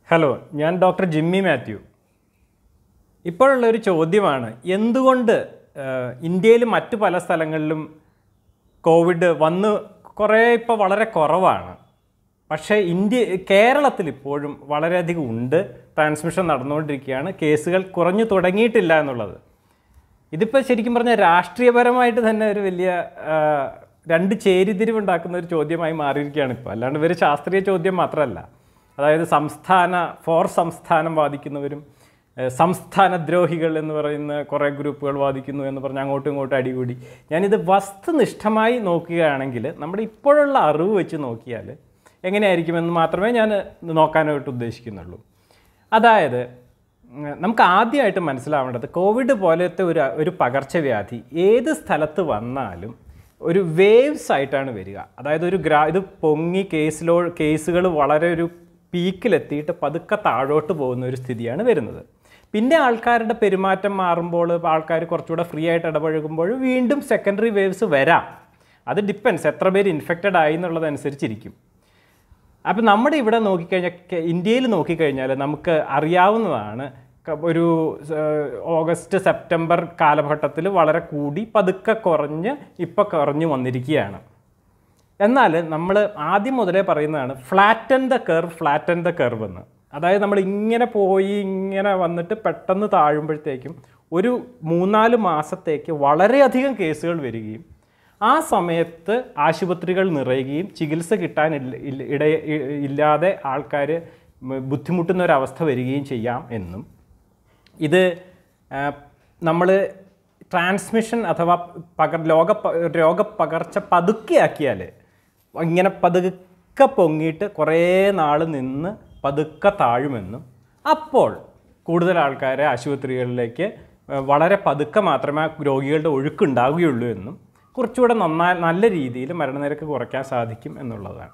hello ഞാൻ doctor Jimmy Mathew ഇപ്പോഴുള്ള ഒരു ചോദ്യമാണ് എന്തുകൊണ്ട് ഏഹ്, ഇന്ത്യയിൽ മറ്റു പല സ്ഥലങ്ങളിലും കോവിഡ് വന്ന് കുറേ ഇപ്പോൾ വളരെ കുറവാണ് പക്ഷേ ഇന്ത്യ കേരളത്തിൽ ഇപ്പോഴും വളരെയധികം ഉണ്ട് ട്രാൻസ്മിഷൻ നടന്നുകൊണ്ടിരിക്കുകയാണ് കേസുകൾ കുറഞ്ഞു തുടങ്ങിയിട്ടില്ല എന്നുള്ളത് ഇതിപ്പോൾ ശരിക്കും പറഞ്ഞാൽ രാഷ്ട്രീയപരമായിട്ട് തന്നെ ഒരു വലിയ ആ, രണ്ട് ചേരിതിരിവുണ്ടാക്കുന്ന ഒരു ചോദ്യമായി മാറിയിരിക്കുകയാണ് ഇപ്പോൾ അല്ലാണ്ട് ഇവർ ശാസ്ത്രീയ ചോദ്യം മാത്രമല്ല അതായത് സംസ്ഥാന ഫോർ സംസ്ഥാനം വാദിക്കുന്നവരും ഏഹ്, സംസ്ഥാനദ്രോഹികൾ എന്ന് പറയുന്ന കുറേ ഗ്രൂപ്പുകൾ വാദിക്കുന്നു എന്ന് പറഞ്ഞ് അങ്ങോട്ടും ഇങ്ങോട്ടും അടികൂടി ഞാനിത് വസ്തുനിഷ്ഠമായി നോക്കുകയാണെങ്കിൽ നമ്മുടെ ഇപ്പോഴുള്ള അറിവ് വെച്ച് നോക്കിയാൽ എങ്ങനെയായിരിക്കുമെന്ന് മാത്രമേ ഞാൻ നോക്കാനായിട്ട് ഉദ്ദേശിക്കുന്നുള്ളൂ അതായത് ഉം, നമുക്ക് ആദ്യമായിട്ട് മനസ്സിലാവേണ്ടത് കോവിഡ് പോലത്തെ ഒരു ഒരു പകർച്ചവ്യാധി ഏത് സ്ഥലത്ത് വന്നാലും ഒരു വേവ്സ് ആയിട്ടാണ് വരിക അതായത് ഒരു ഗ്രാ ഇത് പൊങ്ങി കേസിലോ കേസുകൾ വളരെ ഒരു പീക്കിലെത്തിയിട്ട് പതുക്കെ താഴോട്ട് പോകുന്ന ഒരു സ്ഥിതിയാണ് വരുന്നത് പിന്നെ ആൾക്കാരുടെ പെരുമാറ്റം മാറുമ്പോൾ ആൾക്കാർ കുറച്ചുകൂടെ ഫ്രീ ആയിട്ട് ഇടപഴകുമ്പോൾ വീണ്ടും സെക്കൻഡറി വേവ്സ് വരാം അത് ഡിപ്പെൻസ് എത്ര പേര് ഇൻഫെക്റ്റഡ് ആയി എന്നുള്ളതനുസരിച്ചിരിക്കും അപ്പം നമ്മുടെ ഇവിടെ നോക്കിക്കഴിഞ്ഞാൽ കെ- ഇന്ത്യയിൽ നോക്കിക്കഴിഞ്ഞാൽ നമുക്ക് അറിയാവുന്നതാണ് ക- ഒരു ഏഹ്, ഓഗസ്റ്റ് സെപ്റ്റംബർ കാലഘട്ടത്തിൽ വളരെ കൂടി പതുക്കെ കുറഞ്ഞ് ഇപ്പം കുറഞ്ഞു വന്നിരിക്കുകയാണ് എന്നാൽ നമ്മൾ ആദ്യം മുതലേ പറയുന്നതാണ് flatten the curve flatten the curve എന്ന് അതായത് നമ്മൾ ഇങ്ങനെ പോയി ഇങ്ങനെ വന്നിട്ട് പെട്ടെന്ന് താഴുമ്പോഴത്തേക്കും ഒരു മൂന്നാല് മാസത്തേക്ക് വളരെയധികം കേസുകൾ വരികയും ആ സമയത്ത് ആശുപത്രികൾ നിറയുകയും ചികിത്സ കിട്ടാൻ ഇല്ല- ഇല്ല- ഇട ഇ- ഇല്ലാതെ ആൾക്കാർ ബുദ്ധിമുട്ടുന്ന ഒരവസ്ഥ വരികയും ചെയ്യാം എന്നും ഇത് നമ്മൾ ട്രാൻസ്മിഷൻ അഥവാ പകർ ലോക രോഗപ്പകർച്ച പതുക്കെയാക്കിയാൽ ഇങ്ങനെ പതുക്കെ പൊങ്ങിയിട്ട് കുറേ നാൾ നിന്ന് പതുക്കെ താഴുമെന്നും അപ്പോൾ കൂടുതൽ ആൾക്കാരെ ആശുപത്രികളിലേക്ക് ഏഹ്, വളരെ പതുക്കെ മാത്രമേ ആ രോഗികളുടെ ഒഴുക്കുണ്ടാവുകയുള്ളൂ എന്നും കുറച്ചുകൂടെ നന്നായി നല്ല രീതിയിൽ മരണനിരക്ക് കുറയ്ക്കാൻ സാധിക്കും എന്നുള്ളതാണ്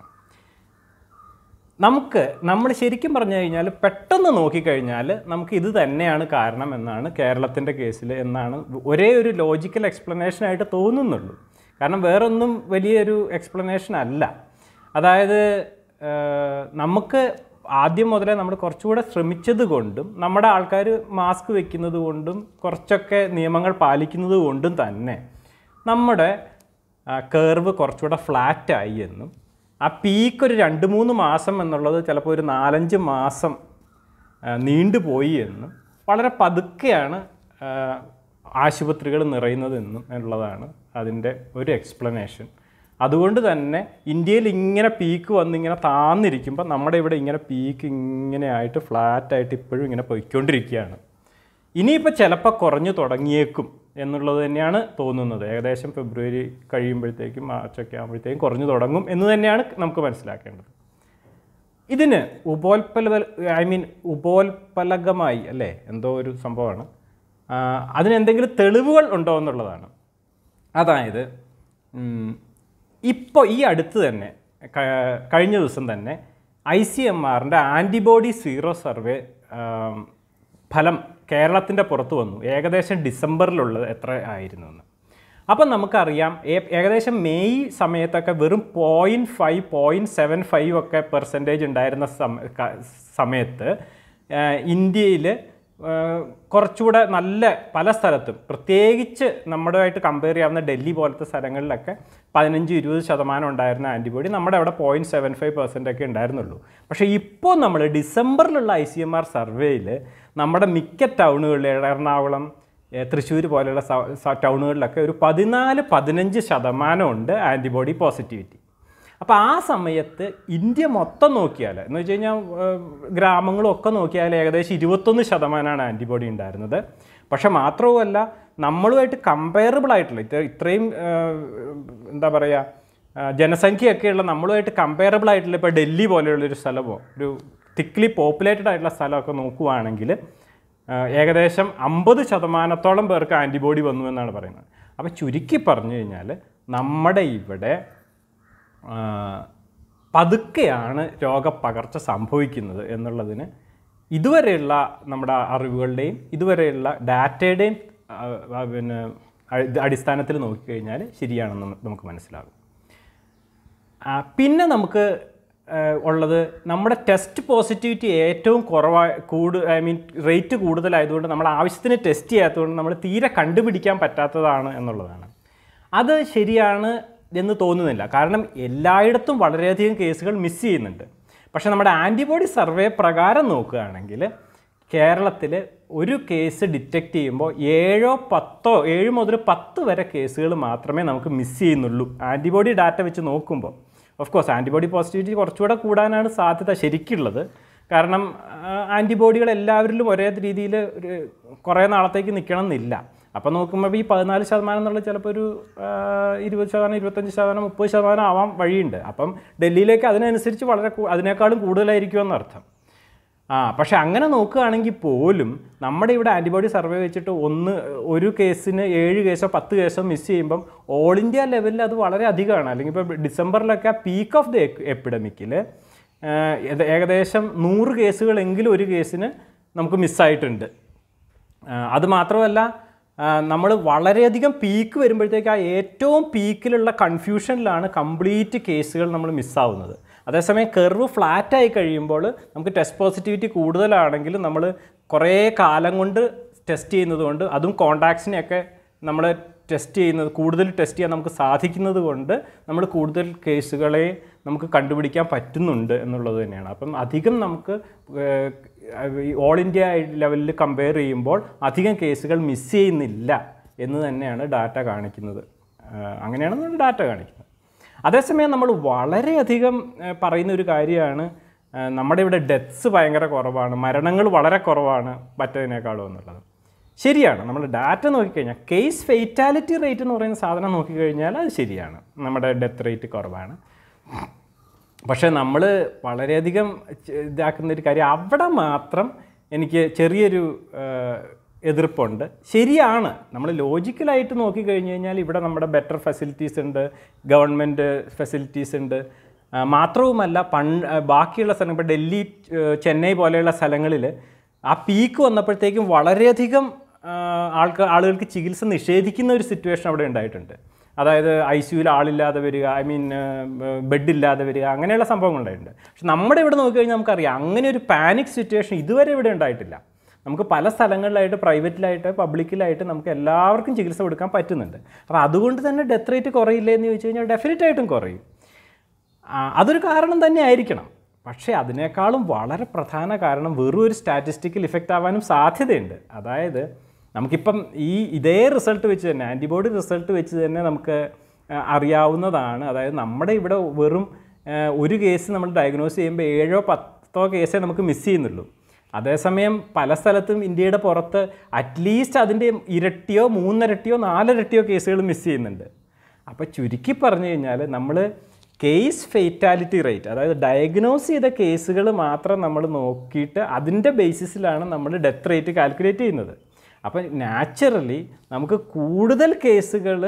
നമുക്ക് നമ്മൾ ശരിക്കും പറഞ്ഞു കഴിഞ്ഞാൽ പെട്ടെന്ന് നോക്കിക്കഴിഞ്ഞാൽ നമുക്ക് ഇത് തന്നെയാണ് കാരണം എന്നാണ് കേരളത്തിൻ്റെ കേസിൽ എന്നാണ് ഒരേ ഒരു ലോജിക്കൽ എക്സ്പ്ലനേഷൻ ആയിട്ട് തോന്നുന്നുള്ളൂ കാരണം വേറൊന്നും വലിയൊരു എക്സ്പ്ലനേഷൻ അല്ല അതായത് ഏഹ്, നമുക്ക് ആദ്യം മുതലേ നമ്മൾ കുറച്ചുകൂടെ ശ്രമിച്ചത് കൊണ്ടും നമ്മുടെ ആൾക്കാർ മാസ്ക് വെക്കുന്നത് കൊണ്ടും കുറച്ചൊക്കെ നിയമങ്ങൾ പാലിക്കുന്നത് കൊണ്ടും തന്നെ നമ്മുടെ കേർവ് കുറച്ചുകൂടെ ഫ്ലാറ്റായി എന്നും ആ പീക്ക് ഒരു രണ്ട് മൂന്ന് മാസം എന്നുള്ളത് ചിലപ്പോൾ ഒരു നാലഞ്ച് മാസം ആ, നീണ്ടുപോയി എന്നും വളരെ പതുക്കെയാണ് ആശുപത്രികൾ നിറയുന്നതെന്നും എന്നുള്ളതാണ് അതിൻ്റെ ഒരു എക്സ്പ്ലനേഷൻ അതുകൊണ്ട് തന്നെ ഇന്ത്യയിൽ ഇങ്ങനെ പീക്ക് വന്ന് ഇങ്ങനെ താന്നിരിക്കുമ്പോൾ നമ്മുടെ ഇവിടെ ഇങ്ങനെ പീക്ക് ഇങ്ങനെ ആയിട്ട് ഫ്ലാറ്റായിട്ട് ഇപ്പോഴും ഇങ്ങനെ പോയിക്കൊണ്ടിരിക്കുകയാണ് ഇനിയിപ്പോൾ ചിലപ്പോൾ കുറഞ്ഞു തുടങ്ങിയേക്കും എന്നുള്ളത് തന്നെയാണ് തോന്നുന്നത് ഏകദേശം ഫെബ്രുവരി കഴിയുമ്പോഴത്തേക്കും മാർച്ചൊക്കെ ആകുമ്പോഴത്തേക്കും കുറഞ്ഞു തുടങ്ങും എന്ന് തന്നെയാണ് നമുക്ക് മനസ്സിലാക്കേണ്ടത് ഇതിന് ഉപോൽപ്പല ഐ മീൻ ഉപോൽപ്പലകമായി അല്ലേ എന്തോ ഒരു സംഭവമാണ് ആ, അതിനെന്തെങ്കിലും തെളിവുകൾ ഉണ്ടോ എന്നുള്ളതാണ് അതായത് ഇപ്പോൾ ഈ അടുത്ത് തന്നെ ക- കഴിഞ്ഞ ദിവസം തന്നെ ഐ സി എം ആറിൻ്റെ ആൻറ്റിബോഡി സീറോ സർവേ ആം, ഫലം കേരളത്തിൻ്റെ പുറത്ത് വന്നു ഏകദേശം ഡിസംബറിലുള്ളത് എത്ര ആയിരുന്നു എന്ന് അപ്പം നമുക്കറിയാം ഏ- ഏകദേശം മെയ് സമയത്തൊക്കെ വെറും point five point seven five ഒക്കെ പെർസെൻറ്റേജ് ഉണ്ടായിരുന്ന സമ- ക- സമയത്ത് ഇന്ത്യയിൽ കുറച്ചുകൂടെ നല്ല പല സ്ഥലത്തും പ്രത്യേകിച്ച് നമ്മുടെയായിട്ട് കമ്പയർ ചെയ്യാവുന്ന ഡൽഹി പോലത്തെ സ്ഥലങ്ങളിലൊക്കെ പതിനഞ്ച് ഇരുപത് ശതമാനം ഉണ്ടായിരുന്ന ആൻറ്റിബോഡി നമ്മുടെ അവിടെ പോയിൻറ്റ് സെവൻ ഫൈവ് പെർസെൻ്റ് ഒക്കെ ഉണ്ടായിരുന്നുള്ളൂ പക്ഷേ ഇപ്പോൾ നമ്മൾ ഡിസംബറിലുള്ള ഐ സി എം ആർ സർവേയിൽ നമ്മുടെ മിക്ക ടൗണുകളിൽ എറണാകുളം ഏ, തൃശ്ശൂർ പോലെയുള്ള സ- സ- ടൗണുകളിലൊക്കെ ഒരു പതിനാല് പതിനഞ്ച് ശതമാനം ഉണ്ട് ആൻറ്റിബോഡി പോസിറ്റിവിറ്റി അപ്പോൾ ആ സമയത്ത് ഇന്ത്യ മൊത്തം നോക്കിയാൽ എന്ന് വെച്ച് കഴിഞ്ഞാൽ ഏഹ്, ഗ്രാമങ്ങളും ഒക്കെ നോക്കിയാൽ ഏകദേശം ഇരുപത്തൊന്ന് ശതമാനമാണ് ആൻറ്റിബോഡി ഉണ്ടായിരുന്നത് പക്ഷെ മാത്രവുമല്ല നമ്മളുമായിട്ട് കമ്പയറബിൾ ആയിട്ടുള്ള ഇത്ര ഇത്രയും ഏഹ്, എന്താ പറയുക ആ, ജനസംഖ്യയൊക്കെയുള്ള നമ്മളുമായിട്ട് കമ്പയറബിൾ ആയിട്ടുള്ള ഇപ്പോൾ ഡൽഹി പോലെയുള്ളൊരു സ്ഥലമോ ഒരു തിക്ലി പോപ്പുലേറ്റഡ് ആയിട്ടുള്ള സ്ഥലമൊക്കെ നോക്കുവാണെങ്കിൽ ആ, ഏകദേശം അമ്പത് ശതമാനത്തോളം പേർക്ക് ആൻറ്റിബോഡി വന്നു എന്നാണ് പറയുന്നത് അപ്പോൾ ചുരുക്കി പറഞ്ഞു കഴിഞ്ഞാൽ നമ്മുടെ ഇവിടെ ആ, പതുക്കെയാണ് രോഗപ്പകർച്ച സംഭവിക്കുന്നത് എന്നുള്ളതിന് ഇതുവരെയുള്ള നമ്മുടെ അറിവുകളുടെയും ഇതുവരെയുള്ള ഡാറ്റയുടെയും ആ, ആ, പിന്നെ അ- അടിസ്ഥാനത്തിൽ നോക്കിക്കഴിഞ്ഞാൽ ശരിയാണെന്ന് നമുക്ക് മനസ്സിലാകും ആ, പിന്നെ നമുക്ക് ഏഹ്, ഉള്ളത് നമ്മുടെ ടെസ്റ്റ് പോസിറ്റിവിറ്റി ഏറ്റവും കുറവായി കൂടു ഐ മീൻ റേറ്റ് കൂടുതലായതുകൊണ്ട് നമ്മൾ ആവശ്യത്തിന് ടെസ്റ്റ് ചെയ്യാത്തതുകൊണ്ട് നമ്മൾ തീരെ കണ്ടുപിടിക്കാൻ പറ്റാത്തതാണ് എന്നുള്ളതാണ് അത് ശരിയാണ് എന്ന് തോന്നുന്നില്ല കാരണം എല്ലായിടത്തും വളരെയധികം കേസുകൾ മിസ് ചെയ്യുന്നുണ്ട് പക്ഷേ നമ്മുടെ ആൻറ്റിബോഡി സർവേ പ്രകാരം നോക്കുകയാണെങ്കിൽ കേരളത്തിൽ ഒരു കേസ് ഡിറ്റക്റ്റ് ചെയ്യുമ്പോൾ ഏഴോ പത്തോ ഏഴ് മുതൽ പത്ത് വരെ കേസുകൾ മാത്രമേ നമുക്ക് മിസ് ചെയ്യുന്നുള്ളൂ ആൻറ്റിബോഡി ഡാറ്റ വെച്ച് നോക്കുമ്പോൾ ഓഫ് കോഴ്സ് ആൻറ്റിബോഡി പോസിറ്റിവിറ്റി കുറച്ചുകൂടെ കൂടാനാണ് സാധ്യത ശരിക്കുള്ളത് കാരണം ആൻറ്റിബോഡികൾ എല്ലാവരിലും ഒരേ രീതിയിൽ ഒരു കുറേ നാളത്തേക്ക് നിൽക്കണം എന്നില്ല അപ്പോൾ നോക്കുമ്പോൾ ഈ പതിനാല് ശതമാനം എന്നുള്ളത് ചിലപ്പോൾ ഒരു ആ, ഇരുപത് ശതമാനം ഇരുപത്തഞ്ച് ശതമാനം മുപ്പത് ശതമാനം ആവാൻ വഴിയുണ്ട് അപ്പം ഡൽഹിയിലേക്ക് അതിനനുസരിച്ച് വളരെ കൂ- അതിനേക്കാളും കൂടുതലായിരിക്കുമെന്ന് അർത്ഥം ആ പക്ഷെ അങ്ങനെ നോക്കുകയാണെങ്കിൽ പോലും നമ്മുടെ ഇവിടെ ആൻറ്റിബോഡി സർവേ വെച്ചിട്ട് ഒന്ന് ഒരു കേസിന് ഏഴ് കേസോ പത്ത് കേസോ മിസ് ചെയ്യുമ്പം ഓൾ ഇന്ത്യ ലെവലിൽ അത് വളരെ അധികമാണ് അല്ലെങ്കിൽ ഇപ്പോൾ ഡിസംബറിലൊക്കെ പീക്ക് ഓഫ് ദി എപ്പിഡമിക്കിൽ ഏകദേശം നൂറ് കേസുകളെങ്കിലും ഒരു കേസിന് നമുക്ക് മിസ്സായിട്ടുണ്ട് അത് മാത്രമല്ല നമ്മൾ വളരെയധികം പീക്ക് വരുമ്പോഴത്തേക്ക് ആ ഏറ്റവും പീക്കിലുള്ള കൺഫ്യൂഷനിലാണ് കംപ്ലീറ്റ് കേസുകൾ നമ്മൾ മിസ്സാവുന്നത് അതേസമയം കെർവ് ഫ്ലാറ്റായി കഴിയുമ്പോൾ നമുക്ക് ടെസ്റ്റ് പോസിറ്റിവിറ്റി കൂടുതലാണെങ്കിൽ നമ്മൾ കുറേ കാലം കൊണ്ട് ടെസ്റ്റ് ചെയ്യുന്നത് കൊണ്ട് അതും കോണ്ടാക്ട്സിനെയൊക്കെ നമ്മൾ ടെസ്റ്റ് ചെയ്യുന്നത് കൂടുതൽ ടെസ്റ്റ് ചെയ്യാൻ നമുക്ക് സാധിക്കുന്നത് കൊണ്ട് നമ്മൾ കൂടുതൽ കേസുകളെ നമുക്ക് കണ്ടുപിടിക്കാൻ പറ്റുന്നുണ്ട് എന്നുള്ളത് തന്നെയാണ് അപ്പം അധികം നമുക്ക് ഏഹ്, ഈ ഓൾ ഇന്ത്യ ലെവലിൽ കമ്പയർ ചെയ്യുമ്പോൾ അധികം കേസുകൾ മിസ് ചെയ്യുന്നില്ല എന്ന് തന്നെയാണ് ഡാറ്റ കാണിക്കുന്നത് ഏഹ്, അങ്ങനെയാണ് നമ്മൾ ഡാറ്റ കാണിക്കുന്നത് അതേസമയം നമ്മൾ വളരെയധികം ഏഹ്, പറയുന്ന ഒരു കാര്യമാണ് ഏഹ്, നമ്മുടെ ഇവിടെ ഡെത്ത്സ് ഭയങ്കര കുറവാണ് മരണങ്ങൾ വളരെ കുറവാണ് മറ്റതിനേക്കാളും എന്നുള്ളത് ശരിയാണ് നമ്മൾ ഡാറ്റ നോക്കിക്കഴിഞ്ഞാൽ കേസ് ഫെയ്റ്റാലിറ്റി റേറ്റ് എന്ന് പറയുന്ന സാധനം നോക്കിക്കഴിഞ്ഞാൽ അത് ശരിയാണ് നമ്മുടെ ഡെത്ത് റേറ്റ് കുറവാണ് പക്ഷേ നമ്മൾ വളരെയധികം ചെ- ഇതാക്കുന്ന ഒരു കാര്യം അവിടെ മാത്രം എനിക്ക് ചെറിയൊരു ഏഹ്, എതിർപ്പുണ്ട് ശരിയാണ് നമ്മൾ ലോജിക്കലായിട്ട് നോക്കിക്കഴിഞ്ഞ് കഴിഞ്ഞാൽ ഇവിടെ നമ്മുടെ ബെറ്റർ ഫെസിലിറ്റീസ് ഉണ്ട് ഗവൺമെൻറ് ഫെസിലിറ്റീസ് ഉണ്ട് ആ, മാത്രവുമല്ല പൺ ആ, ബാക്കിയുള്ള സ്ഥലങ്ങൾ ഇപ്പോൾ ഡൽഹി ഏഹ്, ചെന്നൈ പോലെയുള്ള സ്ഥലങ്ങളിൽ ആ പീക്ക് വന്നപ്പോഴത്തേക്കും വളരെയധികം ആൾക്കാർ ആളുകൾക്ക് ചികിത്സ നിഷേധിക്കുന്ന ഒരു സിറ്റുവേഷൻ അവിടെ ഉണ്ടായിട്ടുണ്ട് അതായത് ഐ സിയുയിൽ ആളില്ലാതെ വരിക ഐ മീൻ ബെഡില്ലാതെ വരിക അങ്ങനെയുള്ള സംഭവങ്ങൾ ഉണ്ടായിട്ടുണ്ട് പക്ഷെ നമ്മുടെ ഇവിടെ നോക്കിക്കഴിഞ്ഞാൽ നമുക്കറിയാം അങ്ങനെ ഒരു പാനിക് സിറ്റുവേഷൻ ഇതുവരെ ഇവിടെ ഉണ്ടായിട്ടില്ല നമുക്ക് പല സ്ഥലങ്ങളിലായിട്ട് പ്രൈവറ്റിലായിട്ട് പബ്ലിക്കിലായിട്ട് നമുക്ക് എല്ലാവർക്കും ചികിത്സ കൊടുക്കാൻ പറ്റുന്നുണ്ട് അപ്പോൾ അതുകൊണ്ട് തന്നെ ഡെത്ത് റേറ്റ് കുറയില്ലേ എന്ന് ചോദിച്ചു കഴിഞ്ഞാൽ ഡെഫിനറ്റ് ആയിട്ടും കുറയും ആ, അതൊരു കാരണം തന്നെ ആയിരിക്കണം പക്ഷേ അതിനേക്കാളും വളരെ പ്രധാന കാരണം വെറും ഒരു സ്റ്റാറ്റിസ്റ്റിക്കൽ ഇഫക്റ്റ് ആവാനും സാധ്യതയുണ്ട് അതായത് നമുക്കിപ്പം ഈ ഇതേ റിസൾട്ട് വെച്ച് തന്നെ ആൻറ്റിബോഡി റിസൾട്ട് വെച്ച് തന്നെ നമുക്ക് ആ, അറിയാവുന്നതാണ് അതായത് നമ്മുടെ ഇവിടെ വെറും ആ, ഒരു കേസ് നമ്മൾ ഡയഗ്നോസ് ചെയ്യുമ്പോൾ ഏഴോ പത്തോ കേസേ നമുക്ക് മിസ് ചെയ്യുന്നുള്ളൂ അതേസമയം പല സ്ഥലത്തും ഇന്ത്യയുടെ പുറത്ത് അറ്റ്ലീസ്റ്റ് അതിൻ്റെ ഇരട്ടിയോ മൂന്നിരട്ടിയോ നാലിരട്ടിയോ കേസുകൾ മിസ് ചെയ്യുന്നുണ്ട് അപ്പോൾ ചുരുക്കി പറഞ്ഞു കഴിഞ്ഞാൽ നമ്മൾ കേസ് ഫെയ്റ്റാലിറ്റി റേറ്റ് അതായത് ഡയഗ്നോസ് ചെയ്ത കേസുകൾ മാത്രം നമ്മൾ നോക്കിയിട്ട് അതിൻ്റെ ബേസിസിലാണ് നമ്മൾ ഡെത്ത് റേറ്റ് കാൽക്കുലേറ്റ് ചെയ്യുന്നത് അപ്പോൾ നാച്ചുറലി നമുക്ക് കൂടുതൽ കേസുകൾ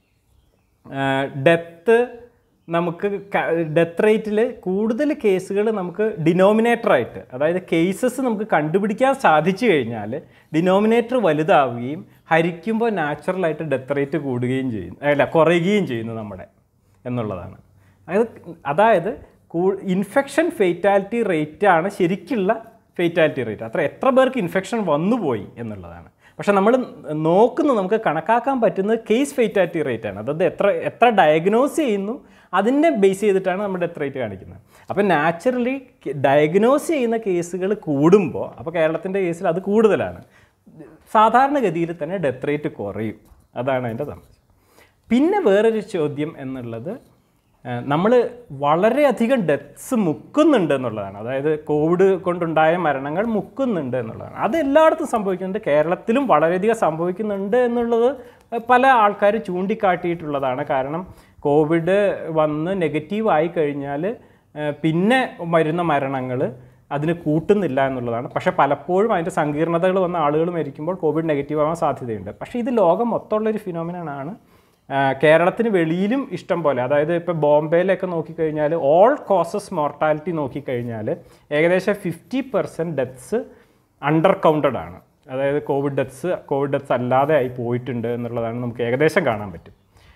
ഡെത്ത് നമുക്ക് ഡെത്ത് റേറ്റിൽ കൂടുതൽ കേസുകൾ നമുക്ക് ഡിനോമിനേറ്ററായിട്ട് അതായത് കേസസ് നമുക്ക് കണ്ടുപിടിക്കാൻ സാധിച്ചു കഴിഞ്ഞാൽ ഡിനോമിനേറ്റർ വലുതാവുകയും ഹരിക്കുമ്പോൾ നാച്ചുറലായിട്ട് ഡെത്ത് റേറ്റ് കൂടുകയും ചെയ്യുന്നു അല്ല കുറയുകയും ചെയ്യുന്നു നമ്മുടെ എന്നുള്ളതാണ് അതായത് അതായത് ഇൻഫെക്ഷൻ ഫെയ്റ്റാലിറ്റി റേറ്റാണ് ശരിക്കുള്ള ഫെയ്റ്റാലിറ്റി റേറ്റ് അത്ര എത്ര പേർക്ക് ഇൻഫെക്ഷൻ വന്നുപോയി എന്നുള്ളതാണ് പക്ഷെ നമ്മൾ നോക്കുന്നത് നമുക്ക് കണക്കാക്കാൻ പറ്റുന്നത് കേസ് ഫെയ്റ്റാലിറ്റി റേറ്റ് ആണ് അതായത് എത്ര എത്ര ഡയഗ്നോസ് ചെയ്യുന്നു അതിനെ ബേസ് ചെയ്തിട്ടാണ് നമ്മുടെ ഡെത്ത് റേറ്റ് കാണിക്കുന്നത് അപ്പോൾ നാച്ചുറലി ഡയഗ്നോസ് ചെയ്യുന്ന കേസുകൾ കൂടുമ്പോൾ അപ്പോൾ കേരളത്തിൻ്റെ കേസിൽ അത് കൂടുതലാണ് സാധാരണഗതിയിൽ തന്നെ ഡെത്ത് റേറ്റ് കുറയും അതാണ് അതിൻ്റെ തമാശ പിന്നെ വേറൊരു ചോദ്യം എന്നുള്ളത് നമ്മൾ വളരെയധികം ഡെത്ത്സ് മുക്കുന്നുണ്ട് എന്നുള്ളതാണ് അതായത് കോവിഡ് കൊണ്ടുണ്ടായ മരണങ്ങൾ മുക്കുന്നുണ്ട് എന്നുള്ളതാണ് അത് എല്ലായിടത്തും സംഭവിക്കുന്നുണ്ട് കേരളത്തിലും വളരെയധികം സംഭവിക്കുന്നുണ്ട് എന്നുള്ളത് പല ആൾക്കാർ ചൂണ്ടിക്കാട്ടിയിട്ടുള്ളതാണ് കാരണം കോവിഡ് വന്ന് നെഗറ്റീവ് ആയി കഴിഞ്ഞാൽ ഏഹ്, പിന്നെ വരുന്ന മരണങ്ങൾ അതിന് കൂട്ടുന്നില്ല എന്നുള്ളതാണ് പക്ഷേ പലപ്പോഴും അതിൻ്റെ സങ്കീർണതകൾ വന്ന ആളുകൾ മരിക്കുമ്പോൾ കോവിഡ് നെഗറ്റീവ് ആവാൻ സാധ്യതയുണ്ട് പക്ഷേ ഇത് ലോകം മൊത്തമുള്ളൊരു ഫിനോമിനാണ് കേരളത്തിന് വെളിയിലും ഇഷ്ടം പോലെ അതായത് ഇപ്പോൾ ബോംബെയിലൊക്കെ നോക്കിക്കഴിഞ്ഞാൽ ഓൾ കോസസ് മോർട്ടാലിറ്റി നോക്കിക്കഴിഞ്ഞാൽ ഏകദേശം fifty percent deaths under counted ആണ് അതായത് കോവിഡ് ഡെത്ത്സ് കോവിഡ് ഡെത്ത്സ് അല്ലാതെ ആയി പോയിട്ടുണ്ട് എന്നുള്ളതാണ് നമുക്ക് ഏകദേശം കാണാൻ പറ്റും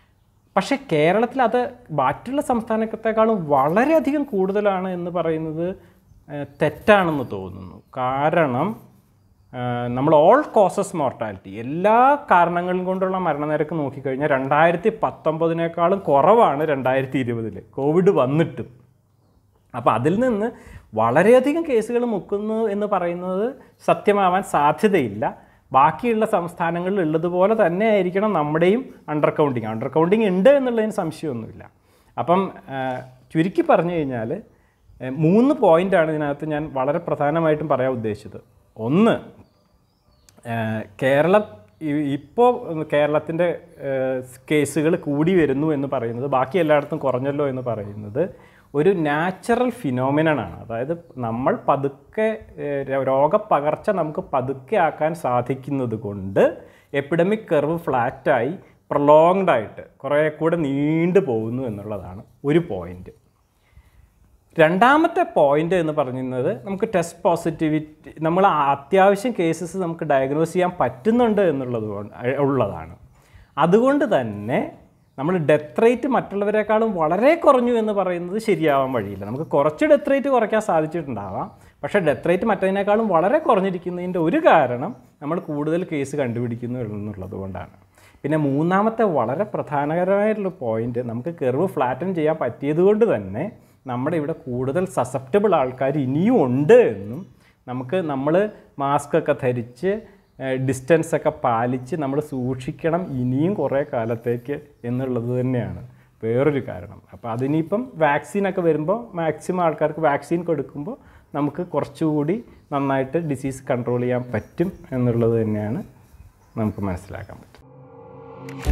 പക്ഷേ കേരളത്തിൽ അത് മറ്റുള്ള സംസ്ഥാനത്തെക്കാളും വളരെയധികം കൂടുതലാണ് എന്ന് പറയുന്നത് ഏഹ്, തെറ്റാണെന്ന് തോന്നുന്നു കാരണം ഏഹ്, നമ്മൾ ഓൾ കോസസ് മോർട്ടാലിറ്റി എല്ലാ കാരണങ്ങളും കൊണ്ടുള്ള മരണനിരക്ക് നോക്കിക്കഴിഞ്ഞാൽ രണ്ടായിരത്തി പത്തൊമ്പതിനേക്കാളും കുറവാണ് രണ്ടായിരത്തി ഇരുപതിൽ കോവിഡ് വന്നിട്ടും അപ്പോൾ അതിൽ നിന്ന് വളരെയധികം കേസുകൾ മുക്കുന്നു എന്ന് പറയുന്നത് സത്യമാവാൻ സാധ്യതയില്ല ബാക്കിയുള്ള സംസ്ഥാനങ്ങളിൽ ഉള്ളതുപോലെ തന്നെ ആയിരിക്കണം നമ്മുടെയും അണ്ടർ കൗണ്ടിങ് അണ്ടർ കൗണ്ടിങ് ഉണ്ട് എന്നുള്ളതിന് സംശയമൊന്നുമില്ല അപ്പം ആ, ചുരുക്കി പറഞ്ഞു കഴിഞ്ഞാൽ ഏ, മൂന്ന് പോയിൻ്റാണ് ഇതിനകത്ത് ഞാൻ വളരെ പ്രധാനമായിട്ടും പറയാൻ ഉദ്ദേശിച്ചത് ഒന്ന് ഏഹ് കേരളം ഇപ്പോൾ കേരളത്തിൻ്റെ കേസുകൾ കൂടി വരുന്നു എന്ന് പറയുന്നത് ബാക്കി എല്ലായിടത്തും കുറഞ്ഞല്ലോ എന്ന് പറയുന്നത് ഒരു നാച്ചുറൽ ഫിനോമിനനാണ് അതായത് നമ്മൾ പതുക്കെ ഏഹ് രോഗപ്പകർച്ച നമുക്ക് പതുക്കെ ആക്കാൻ സാധിക്കുന്നത് കൊണ്ട് എപ്പിഡമിക് കർവ് ഫ്ലാറ്റായി പ്രൊലോങ്ഡ് ആയിട്ട് കുറേ കൂടെ നീണ്ടു പോകുന്നു എന്നുള്ളതാണ് ഒരു പോയിന്റ് രണ്ടാമത്തെ പോയിന്റ് എന്ന് പറയുന്നത് നമുക്ക് ടെസ്റ്റ് പോസിറ്റിവിറ്റി നമ്മൾ അത്യാവശ്യം കേസസ് നമുക്ക് ഡയഗ്നോസ് ചെയ്യാൻ പറ്റുന്നുണ്ട് എന്നുള്ളത് കൊണ്ട് ഉള്ളതാണ് അതുകൊണ്ട് തന്നെ നമ്മൾ ഡെത്ത് റേറ്റ് മറ്റുള്ളവരെക്കാളും വളരെ കുറഞ്ഞു എന്ന് പറയുന്നത് ശരിയാവാൻ വഴിയില്ല നമുക്ക് കുറച്ച് ഡെത്ത് റേറ്റ് കുറയ്ക്കാൻ സാധിച്ചിട്ടുണ്ടാവാം പക്ഷേ ഡെത്ത് റേറ്റ് മറ്റതിനേക്കാളും വളരെ കുറഞ്ഞിരിക്കുന്നതിൻ്റെ ഒരു കാരണം നമ്മൾ കൂടുതൽ കേസ് കണ്ടുപിടിക്കുന്നു എന്നുള്ളത് കൊണ്ടാണ് പിന്നെ മൂന്നാമത്തെ വളരെ പ്രധാനകരമായിട്ടുള്ള പോയിന്റ് നമുക്ക് കെർവ് ഫ്ലാറ്റൻ ചെയ്യാൻ പറ്റിയത് കൊണ്ട് തന്നെ നമ്മുടെ ഇവിടെ കൂടുതൽ സസെപ്റ്റബിൾ ആൾക്കാർ ഇനിയും ഉണ്ട് എന്നും നമുക്ക് നമ്മൾ മാസ്ക് ഒക്കെ ധരിച്ച് ഡിസ്റ്റൻസ് ഒക്കെ പാലിച്ച് നമ്മൾ സൂക്ഷിക്കണം ഇനിയും കുറേ കാലത്തേക്ക് എന്നുള്ളത് തന്നെയാണ് വേറൊരു കാരണം അപ്പോൾ അതിനിപ്പം വാക്സിനൊക്കെ വരുമ്പോൾ മാക്സിമം ആൾക്കാർക്ക് വാക്സിൻ കൊടുക്കുമ്പോൾ നമുക്ക് കുറച്ചുകൂടി നന്നായിട്ട് ഡിസീസ് കൺട്രോൾ ചെയ്യാൻ പറ്റും എന്നുള്ളത് തന്നെയാണ് നമുക്ക് മനസ്സിലാക്കാൻ പറ്റും